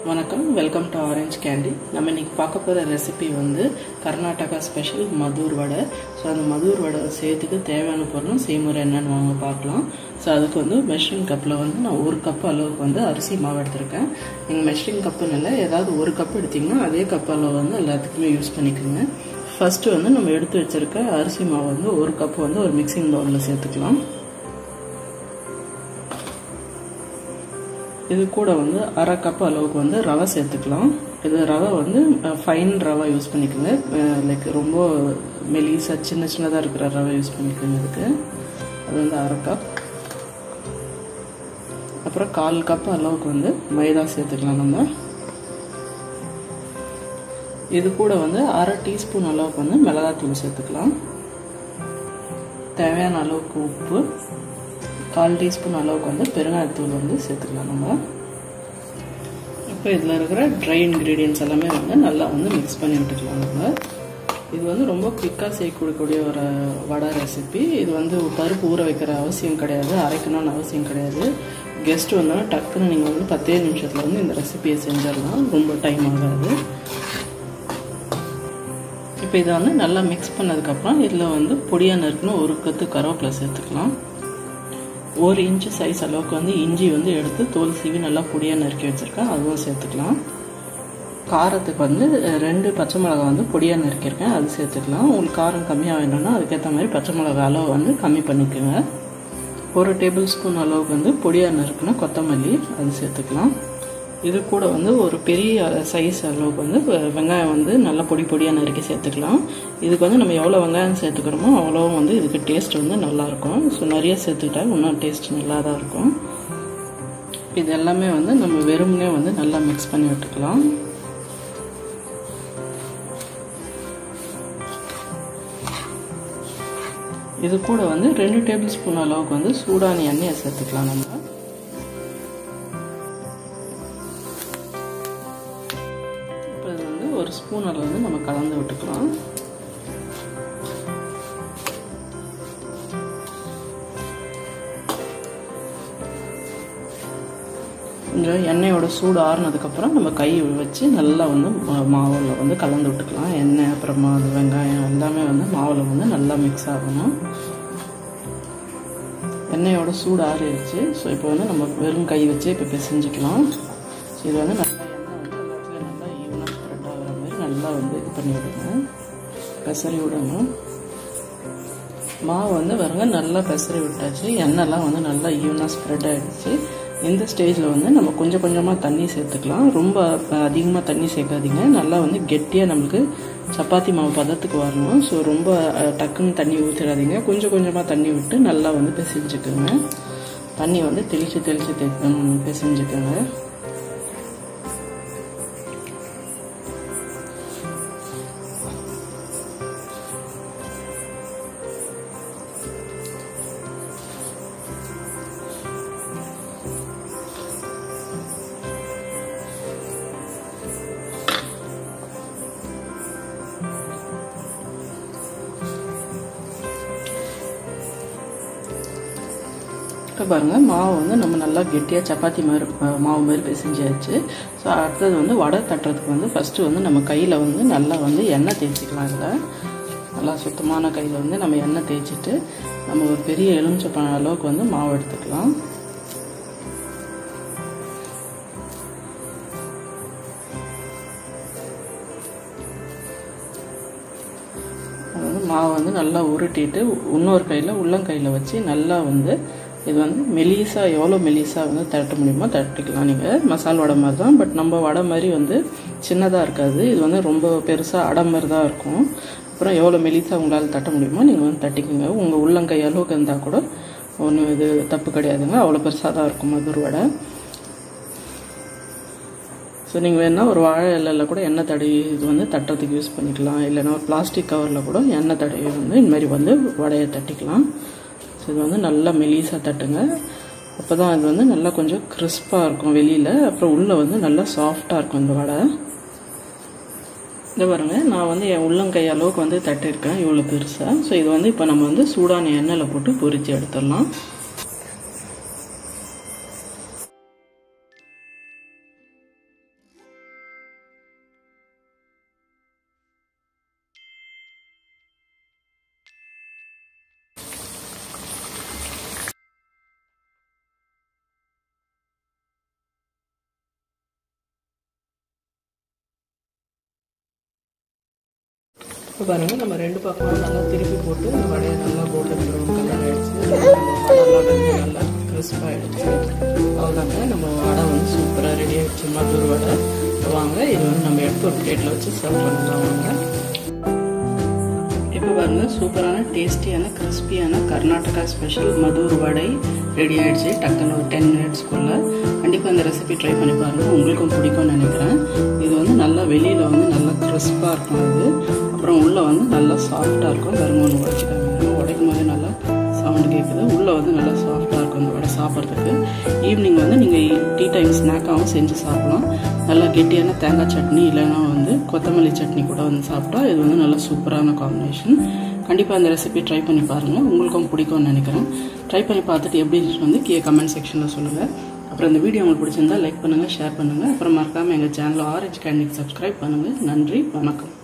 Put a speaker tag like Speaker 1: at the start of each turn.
Speaker 1: வணக்கம் welcome to orange candy நம்ம இன்னைக்கு பார்க்க போகிற ரெசிபி வந்து கர்நாடகா ஸ்பெஷல் மதுர் வடை ஸோ அந்த மதுர் வடை செய்யறதுக்கு தேவையான பொருளும் செய்முறை என்னன்னு வாங்க பார்க்கலாம் ஸோ அதுக்கு வந்து மெஷரிங் கப்பில் வந்து நான் ஒரு கப் அளவுக்கு வந்து அரிசி மாவு எடுத்திருக்கேன் நீங்கள் மெஷரிங் கப்புன்னு இல்லை ஏதாவது ஒரு கப் எடுத்திங்கன்னா அதே கப் அளவு வந்து எல்லாத்துக்குமே யூஸ் பண்ணிக்கோங்க ஃபஸ்ட்டு வந்து நம்ம எடுத்து வச்சிருக்க அரிசி மாவு வந்து ஒரு கப் வந்து ஒரு மிக்சிங் பவுலில் சேர்த்துக்கலாம் இது கூட வந்து அரை கப் அளவுக்கு வந்து ரவை சேர்த்துக்கலாம் இது ரவை வந்து ஃபைன் ரவை யூஸ் பண்ணிக்கோங்க லைக் ரொம்ப மெலிசா சின்ன சின்னதாக இருக்கிற ரவை யூஸ் பண்ணிக்கோங்க இதுக்கு அது வந்து அரை கப் அப்புறம் கால் கப் அளவுக்கு வந்து மைதா சேர்த்துக்கலாம் நம்ம இது கூட வந்து அரை டீஸ்பூன் அளவுக்கு வந்து மிளகாத்தூள் சேர்த்துக்கலாம் தேவையான அளவுக்கு உப்பு கால் டீஸ்பூன் அளவுக்கு வந்து பெருங்காயத்தூள் வந்து சேர்த்துக்கலாம் நம்ம இப்போ இதில் இருக்கிற ட்ரை இன்க்ரீடியன்ஸ் எல்லாமே வந்து நல்லா வந்து மிக்ஸ் பண்ணி விட்டுக்கலாம் நம்ம இது வந்து ரொம்ப குயிக்காக செய்யக்கூடிய ஒரு வடை ரெசிபி இது வந்து பருப்பு ஊற வைக்கிற அவசியம் கிடையாது அரைக்கணும்னு அவசியம் கிடையாது கெஸ்ட் வந்தாலும் டக்குன்னு நீங்கள் வந்து பத்தே நிமிஷத்தில் வந்து இந்த ரெசிபியை செஞ்சிடலாம் ரொம்ப டைம் ஆகாது இப்போ இதை வந்து நல்லா மிக்ஸ் பண்ணதுக்கப்புறம் இதில் வந்து பொடியாக நறுக்குன்னு ஒரு கத்து கருவேப்பிலை சேர்த்துக்கலாம் ஒரு இன்ச்சு சைஸ் அளவுக்கு வந்து இஞ்சி வந்து எடுத்து தோல் சீவி நல்லா பொடியாக நறுக்கி வச்சுருக்கேன் அதுவும் சேர்த்துக்கலாம் காரத்துக்கு வந்து ரெண்டு பச்சை மிளகா வந்து பொடியாக நறுக்கியிருக்கேன் அது சேர்த்துக்கலாம் உங்களுக்கு காரம் கம்மியாக வேணும்னா அதுக்கேற்ற மாதிரி பச்சை மிளகா அளவு வந்து கம்மி பண்ணிக்கோங்க ஒரு டேபிள் ஸ்பூன் அளவுக்கு வந்து பொடியாக நறுக்குனா கொத்தமல்லி அது சேர்த்துக்கலாம் இது கூட வந்து ஒரு பெரிய சைஸ் அளவுக்கு வந்து வெங்காயம் வந்து நல்லா பொடி பொடியாக நறுக்கி சேர்த்துக்கலாம் இதுக்கு வந்து நம்ம எவ்வளோ வெங்காயம் சேர்த்துக்கிறோமோ அவ்வளோ வந்து இதுக்கு டேஸ்ட் வந்து நல்லாயிருக்கும் ஸோ நிறைய சேர்த்துக்கிட்டா இன்னும் டேஸ்ட் நல்லா தான் இருக்கும் இது எல்லாமே வந்து நம்ம வெறுமனே வந்து நல்லா மிக்ஸ் பண்ணி விட்டுக்கலாம் இது கூட வந்து ரெண்டு டேபிள் ஸ்பூன் அளவுக்கு வந்து சூடான எண்ணெயை சேர்த்துக்கலாம் நம்ம ஒரு ஸ்பூன் அளவு வந்து நம்ம கலந்து விட்டுக்கலாம் கொஞ்சம் எண்ணெயோட சூடு ஆறுனதுக்கப்புறம் நம்ம கை வச்சு நல்லா வந்து மாவில் வந்து கலந்து விட்டுக்கலாம் எண்ணெய் அப்புறமா அது வெங்காயம் எல்லாமே வந்து மாவில் வந்து நல்லா மிக்ஸ் ஆகணும் எண்ணெயோட சூடு ஆறிடுச்சு ஸோ இப்போ வந்து நம்ம வெறும் கை வச்சு இப்போ பிசைஞ்சிக்கலாம் ஸோ இது வந்து நல்லா நல்லா வந்து இது பண்ணி விடுங்க பெசரி விடணும் மாவு வந்து பாருங்க நல்லா பெசரி விட்டாச்சு எண்ணெய்லாம் வந்து நல்லா ஈவனாக ஸ்ப்ரெட் ஆகிடுச்சு இந்த ஸ்டேஜில் வந்து நம்ம கொஞ்சம் கொஞ்சமாக தண்ணி சேர்த்துக்கலாம் ரொம்ப அதிகமாக தண்ணி சேர்க்காதீங்க நல்லா வந்து கெட்டியாக நம்மளுக்கு சப்பாத்தி மாவு பதத்துக்கு வரணும் ஸோ ரொம்ப டக்குன்னு தண்ணி ஊற்றிடாதீங்க கொஞ்சம் கொஞ்சமாக தண்ணி விட்டு நல்லா வந்து பிசைஞ்சுக்கோங்க தண்ணி வந்து தெளித்து தெளித்து பிசைஞ்சுக்கோங்க இப்போ பாருங்கள் மாவு வந்து நம்ம நல்லா கெட்டியாக சப்பாத்தி மாதிரி மாவு மாதிரி பிசைஞ்சாச்சு ஸோ அடுத்தது வந்து வடை தட்டுறதுக்கு வந்து ஃபஸ்ட்டு வந்து நம்ம கையில் வந்து நல்லா வந்து எண்ணெய் தேய்ச்சிக்கலாம் இதில் நல்லா சுத்தமான கையில் வந்து நம்ம எண்ணெய் தேய்ச்சிட்டு நம்ம ஒரு பெரிய எலுமிச்சப்பழம் அளவுக்கு வந்து மாவு எடுத்துக்கலாம் அது வந்து மாவை வந்து நல்லா உருட்டிட்டு இன்னொரு கையில் உள்ளங்கையில் வச்சு நல்லா வந்து இது வந்து மெலிசா எவ்வளோ மெலிசா வந்து தட்ட முடியுமோ தட்டிக்கலாம் நீங்கள் மசால் வடை மாதிரி தான் பட் நம்ம வடை மாதிரி வந்து சின்னதாக இருக்காது இது வந்து ரொம்ப பெருசாக அடை மாதிரி தான் இருக்கும் அப்புறம் எவ்வளோ மெலிசா உங்களால் தட்ட முடியுமோ நீங்கள் வந்து தட்டிக்கோங்க உங்கள் உள்ளங்கை அளவுக்கு இருந்தால் கூட ஒன்றும் இது தப்பு கிடையாதுங்க அவ்வளோ பெருசாக தான் இருக்கும் மதுர் வடை ஸோ நீங்கள் வேணால் ஒரு வாழை இலையில் கூட எண்ணெய் தடவி இது வந்து தட்டுறதுக்கு யூஸ் பண்ணிக்கலாம் இல்லைன்னா ஒரு பிளாஸ்டிக் கவரில் கூட எண்ணெய் தடவி வந்து இந்த மாதிரி வந்து வடையை தட்டிக்கலாம் ஸோ இது வந்து நல்லா மெலிசாக தட்டுங்க அப்போ தான் இது வந்து நல்லா கொஞ்சம் கிறிஸ்பாக இருக்கும் வெளியில் அப்புறம் உள்ளே வந்து நல்லா சாஃப்டாக இருக்கும் இந்த வடை இந்த பாருங்க நான் வந்து என் உள்ளங்கை அளவுக்கு வந்து தட்டிருக்கேன் இவ்வளோ பெருசாக ஸோ இது வந்து இப்போ நம்ம வந்து சூடான எண்ணெயில் போட்டு பொரிச்சு எடுத்துடலாம் இப்போ பாருங்கள் நம்ம ரெண்டு பக்கமும் நல்லா திருப்பி போட்டு இந்த வடையை நல்லா கோல்டன் ப்ரௌன் கலர் ஆகிடுச்சு நல்லா வந்து நல்லா கிறிஸ்பாக ஆகிடுச்சு அவ்வளோதாங்க நம்ம வடை வந்து சூப்பராக ரெடி ஆகிடுச்சு மதுர் வடை வாங்க இது வந்து நம்ம எடுத்து ஒரு பிளேட்டில் வச்சு சர்வ் பண்ணலாம் வாங்க இப்போ பாருங்க சூப்பரான டேஸ்டியான கிறிஸ்பியான கர்நாடகா ஸ்பெஷல் மதுர் வடை ரெடி ஆகிடுச்சு டக்குன்னு ஒரு டென் மினிட்ஸ்க்குள்ளே கண்டிப்பாக இந்த ரெசிபி ட்ரை பண்ணி பாருங்கள் உங்களுக்கும் பிடிக்கும்னு நினைக்கிறேன் இது வந்து நல்லா வெளியில் வந்து நல்லா கிறிஸ்பாக இருக்கும் இது அப்புறம் உள்ளே வந்து நல்லா சாஃப்டாக இருக்கும் கருமோன்னு உடைச்சிக்காங்க உடைக்கும் போதே நல்லா சவுண்டு கேட்குது உள்ளே வந்து நல்லா சாஃப்டாக இருக்கும் இந்த வடை சாப்பிட்றதுக்கு ஈவினிங் வந்து நீங்கள் டீ டைம் ஸ்நாக்காகவும் செஞ்சு சாப்பிடலாம் நல்லா கெட்டியான தேங்காய் சட்னி இல்லைன்னா வந்து கொத்தமல்லி சட்னி கூட வந்து சாப்பிட்டா இது வந்து நல்லா சூப்பரான காம்பினேஷன் கண்டிப்பாக இந்த ரெசிபி ட்ரை பண்ணி பாருங்கள் உங்களுக்கும் பிடிக்கும்னு நினைக்கிறேன் ட்ரை பண்ணி பார்த்துட்டு எப்படி வந்து கீழே கமெண்ட் செக்ஷனில் சொல்லுங்கள் அப்புறம் இந்த வீடியோ உங்களுக்கு பிடிச்சிருந்தா லைக் பண்ணுங்கள் ஷேர் பண்ணுங்கள் அப்புறம் மறக்காமல் எங்கள் சேனல் ஆரஞ்சு கேண்டிக் சப்ஸ்கிரைப் பண்ணுங்கள் நன்றி வணக்கம்